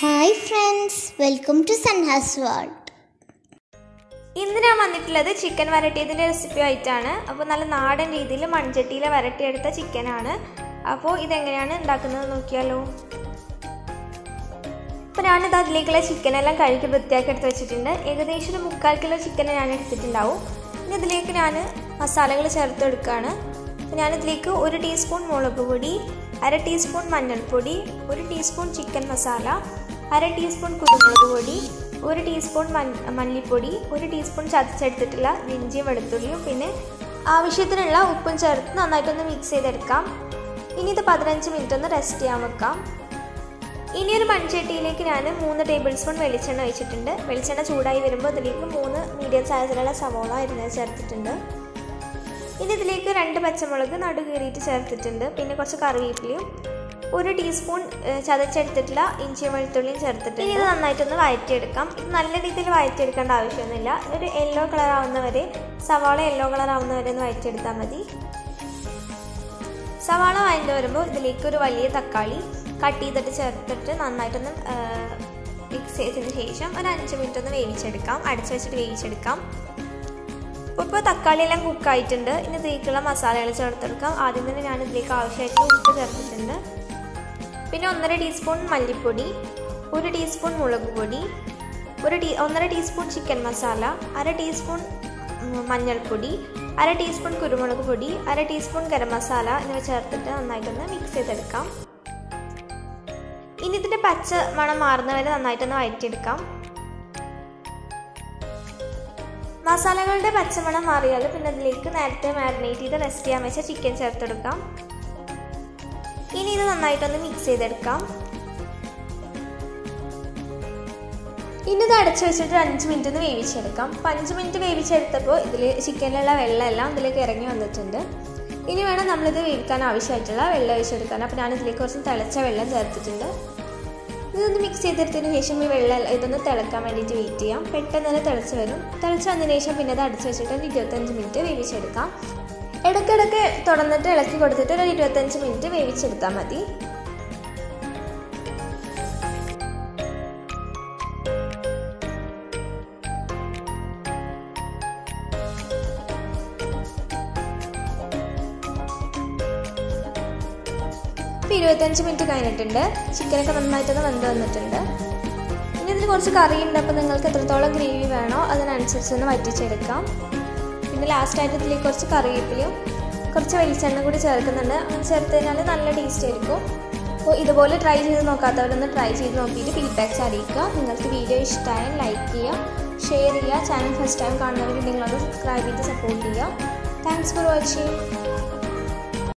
hi friends welcome to Sunhas world ഇന്ന് ഞാൻ വന്നിട്ടുള്ളത് ചിക്കൻ വരട്ടിയതിൻ്റെ റെസിപ്പി ആയിട്ടാണ് അപ്പോൾ നല്ല നാടൻ രീതിയിൽ മൺചട്ടിയിൽ വരട്ടിയെടുത്ത ചിക്കനാണ് അപ്പോൾ ഇതെങ്ങനെയാണ് ഉണ്ടാക്കുന്നത് നോക്കിയാലോ അപ്പോൾ ഞാനിത് അതിലേക്കുള്ള ചിക്കനെല്ലാം കഴുകി വൃത്തിയാക്കി എടുത്ത് വെച്ചിട്ടുണ്ട് ഏകദേശം ഒരു മുക്കാൽ കിലോ ചിക്കൻ ഞാൻ എടുത്തിട്ടുണ്ടാവും ഇനി ഇതിലേക്ക് ഞാൻ മസാലകൾ ചേർത്ത് എടുക്കുകയാണ് അപ്പോൾ ഞാനിതിലേക്ക് ഒരു ടീസ്പൂൺ മുളക് പൊടി അര ടീസ്പൂൺ മഞ്ഞൾപ്പൊടി ഒരു ടീസ്പൂൺ ചിക്കൻ മസാല അര ടീസ്പൂൺ കുരുമുളക് പൊടി ഒരു ടീസ്പൂൺ മൻ മല്ലിപ്പൊടി ഒരു ടീസ്പൂൺ ചതച്ചെടുത്തിട്ടുള്ള ഇഞ്ചിയും വെളുത്തുള്ളിയും പിന്നെ ആവശ്യത്തിനുള്ള ഉപ്പും ചേർത്ത് നന്നായിട്ടൊന്ന് മിക്സ് ചെയ്തെടുക്കാം ഇനി ഇത് പതിനഞ്ച് മിനിറ്റ് ഒന്ന് റെസ്റ്റ് ചെയ്യാൻ വെക്കാം ഇനി ഒരു മൺചട്ടിയിലേക്ക് ഞാൻ മൂന്ന് ടേബിൾ സ്പൂൺ വെളിച്ചെണ്ണ ഒഴിച്ചിട്ടുണ്ട് വെളിച്ചെണ്ണ ചൂടായി വരുമ്പോൾ ഇതിലേക്ക് മൂന്ന് മീഡിയം സൈസിലുള്ള സവോള അരിഞ്ഞത് ചേർത്തിട്ടുണ്ട് ഇനി ഇതിലേക്ക് രണ്ട് പച്ചമുളക് നടു കീറിയിട്ട് ചേർത്തിട്ടുണ്ട് പിന്നെ കുറച്ച് കറിവേപ്പിലയും ഒരു ടീസ്പൂൺ ഏഹ്, ചതച്ചെടുത്തിട്ടുള്ള ഇഞ്ചിയും വെളുത്തുള്ളിയും ചേർത്തിട്ടുണ്ട് ഇനി ഇത് നന്നായിട്ടൊന്ന് വഴറ്റിയെടുക്കാം ഇത് നല്ല രീതിയിൽ വഴറ്റിയെടുക്കേണ്ട ആവശ്യമൊന്നുമില്ല ഒരു യെല്ലോ കളർ ആവുന്നവരെ സവാള യെല്ലോ കളർ ആവുന്നവരെ ഒന്ന് വഴറ്റിയെടുത്താൽ മതി സവാള വഴണ്ട് വരുമ്പോൾ ഇതിലേക്ക് ഒരു വലിയ തക്കാളി കട്ട് ചെയ്തിട്ട് ചേർത്തിട്ട് നന്നായിട്ടൊന്ന് മിക്സ് ചെയ്തതിന് ശേഷം ഒരു അഞ്ച് മിനിറ്റ് ഒന്ന് വേവിച്ചെടുക്കാം അടച്ചു വെച്ചിട്ട് വേവിച്ചെടുക്കാം അപ്പോൾ ഇപ്പോൾ തക്കാളി എല്ലാം കുക്കായിട്ടുണ്ട് ഇനി ഇതിലേക്കുള്ള മസാലകൾ ചേർത്തെടുക്കാം ആദ്യം തന്നെ ഞാൻ ഇതിലേക്ക് ആവശ്യമായിട്ടുള്ള ഉപ്പ് ചേർത്തിട്ടുണ്ട് പിന്നെ ഒന്നര ടീസ്പൂൺ മല്ലിപ്പൊടി ഒരു ടീസ്പൂൺ മുളക് പൊടി ഒരു ടീ ഒന്നര ടീസ്പൂൺ ചിക്കൻ മസാല അര ടീസ്പൂൺ ഉം, മഞ്ഞൾപ്പൊടി അര ടീസ്പൂൺ കുരുമുളക് പൊടി അര ടീസ്പൂൺ ഗരം മസാല എന്നിവ ചേർത്തിട്ട് നന്നായിട്ടൊന്ന് മിക്സ് ചെയ്തെടുക്കാം ഇനി ഇതിൻ്റെ പച്ച മണം മാറുന്നവരെ നന്നായിട്ടൊന്ന് വഴറ്റിയെടുക്കാം മസാലകളുടെ പച്ചമണം മാറിയാൽ പിന്നെ അതിലേക്ക് നേരത്തെ മാരിനേറ്റ് ചെയ്ത് റെസ്റ്റ് ചെയ്യാൻ വെച്ച ചിക്കൻ ചേർത്തെടുക്കാം ഇനി ഇത് നന്നായിട്ടൊന്ന് മിക്സ് ചെയ്തെടുക്കാം ഇനി ഇത് അടച്ചു വെച്ചിട്ട് അഞ്ച് മിനിറ്റ് ഒന്ന് വേവിച്ചെടുക്കാം അപ്പം അഞ്ച് മിനിറ്റ് വേവിച്ചെടുത്തപ്പോൾ ഇതിൽ ചിക്കനിലുള്ള വെള്ളമെല്ലാം ഇതിലേക്ക് ഇറങ്ങി വന്നിട്ടുണ്ട് ഇനി വേണം നമ്മളിത് വേവിക്കാൻ ആവശ്യമായിട്ടുള്ള വെള്ളം ഒഴിച്ചെടുക്കാൻ അപ്പോൾ ഞാൻ ഇതിലേക്ക് കുറച്ച് തിളച്ച വെള്ളം ചേർത്തിട്ടുണ്ട് ഇതൊന്ന് മിക്സ് ചെയ്തെടുത്തതിന് ശേഷം ഈ വെള്ളം ഇതൊന്ന് തിളക്കാൻ വേണ്ടിയിട്ട് വെയിറ്റ് ചെയ്യാം പെട്ടെന്ന് തന്നെ തിളച്ച് വരും തിളച്ച് വന്നതിന് ശേഷം പിന്നെ അത് അടച്ചു വെച്ചിട്ട് ഒരു ഇരുപത്തഞ്ച് മിനിറ്റ് വേവിച്ചെടുക്കാം ഇടയ്ക്കിടയ്ക്ക് തുറന്നിട്ട് ഇളക്കി കൊടുത്തിട്ട് ഒരു ഇരുപത്തഞ്ച് മിനിറ്റ് വേവിച്ചെടുത്താൽ മതി ഇപ്പോൾ ഇരുപത്തഞ്ച് മിനിറ്റ് കഴിഞ്ഞിട്ടുണ്ട് ചിക്കനൊക്കെ നന്നായിട്ടൊന്ന് വെന്ത് വന്നിട്ടുണ്ട് ഇനി ഇതിൽ കുറച്ച് കറി ഉണ്ട് അപ്പോൾ നിങ്ങൾക്ക് എത്രത്തോളം ഗ്രേവി വേണോ അതിനനുസരിച്ചൊന്ന് വറ്റിച്ചെടുക്കാം പിന്നെ ലാസ്റ്റായിട്ട് ഇതിലേക്ക് കുറച്ച് കറിവേപ്പിലയും കുറച്ച് വെളിച്ചെണ്ണ കൂടി ചേർക്കുന്നുണ്ട് അങ്ങനെ ചേർത്ത് കഴിഞ്ഞാൽ നല്ല ടേസ്റ്റ് ആയിരിക്കും അപ്പോൾ ഇതുപോലെ ട്രൈ ചെയ്ത് നോക്കാത്തവരൊന്ന് ട്രൈ ചെയ്ത് നോക്കിയിട്ട് ഫീഡ്ബാക്ക്സ് അറിയിക്കുക നിങ്ങൾക്ക് വീഡിയോ ഇഷ്ടമായാൽ ലൈക്ക് ചെയ്യുക ഷെയർ ചെയ്യുക ചാനൽ ഫസ്റ്റ് ടൈം കാണുന്നവരുണ്ടെങ്കിൽ ഒന്ന് സബ്സ്ക്രൈബ് ചെയ്ത് സപ്പോർട്ട് ചെയ്യുക താങ്ക്സ് ഫോർ വാച്ചിങ്